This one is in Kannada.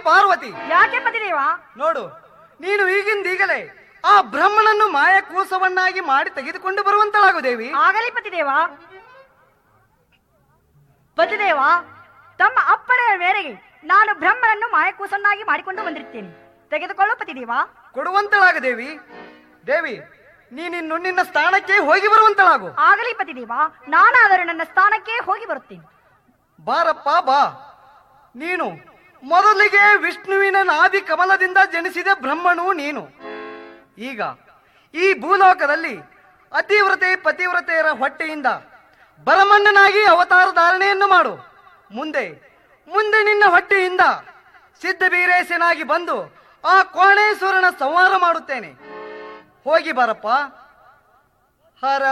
ಪಾರ್ವತಿ ಯಾಕೆ ಪತಿದೇವ ನೋಡು ನೀನು ಈಗಿಂದೀಗಲೇ ಆ ಬ್ರಹ್ಮನನ್ನು ಮಾಯ ಕೂಸವನ್ನಾಗಿ ಮಾಡಿ ತೆಗೆದುಕೊಂಡು ಬರುವಂತಳಾಗು ದೇವಿ ಆಗಲಿ ಪತಿದೇವ ಪತಿದೇವ ತಮ್ಮ ಅಪ್ಪಣೆಯ ಮೇರೆಗೆ ನಾನು ಬ್ರಹ್ಮನನ್ನು ಮಾಯಕೂಸನ್ನಾಗಿ ಮಾಡಿಕೊಂಡು ಬಂದಿರುತ್ತೇನೆ ತೆಗೆದುಕೊಳ್ಳು ಪತಿದೇವ ಕೊಡುವಂತಳಾಗು ದೇವಿ ದೇವಿ ನೀನಿನ್ನು ನಿನ್ನ ಸ್ಥಾನಕ್ಕೆ ಹೋಗಿ ಬರುವಂತಳಾಗು ಆಗಲಿ ಪತಿದೇವ ನಾನಾದರೂ ನನ್ನ ಸ್ಥಾನಕ್ಕೆ ಹೋಗಿ ಬರುತ್ತೇನೆ ಬಾರಪ್ಪ ಬಾ ನೀನು ಮೊದಲಿಗೆ ವಿಷ್ಣುವಿನ ನಾಭಿ ಕಮಲದಿಂದ ಜನಿಸಿದ ಬ್ರಹ್ಮನು ನೀನು ಈಗ ಈ ಭೂಲೋಕದಲ್ಲಿ ಅತಿವ್ರತೆ ಪತಿವ್ರತೆಯರ ಹೊಟ್ಟೆಯಿಂದ ಬರಮಣ್ಣನಾಗಿ ಅವತಾರ ಧಾರಣೆಯನ್ನು ಮಾಡು ಮುಂದೆ ಮುಂದೆ ನಿನ್ನ ಹೊಟ್ಟೆಯಿಂದ ಸಿದ್ಧ ಬೀರೇಶನಾಗಿ ಬಂದು ಆ ಕೋಣೇಶ್ವರನ ಸಂಹಾರ ಮಾಡುತ್ತೇನೆ ಹೋಗಿ ಬಾರಪ್ಪ ಹರ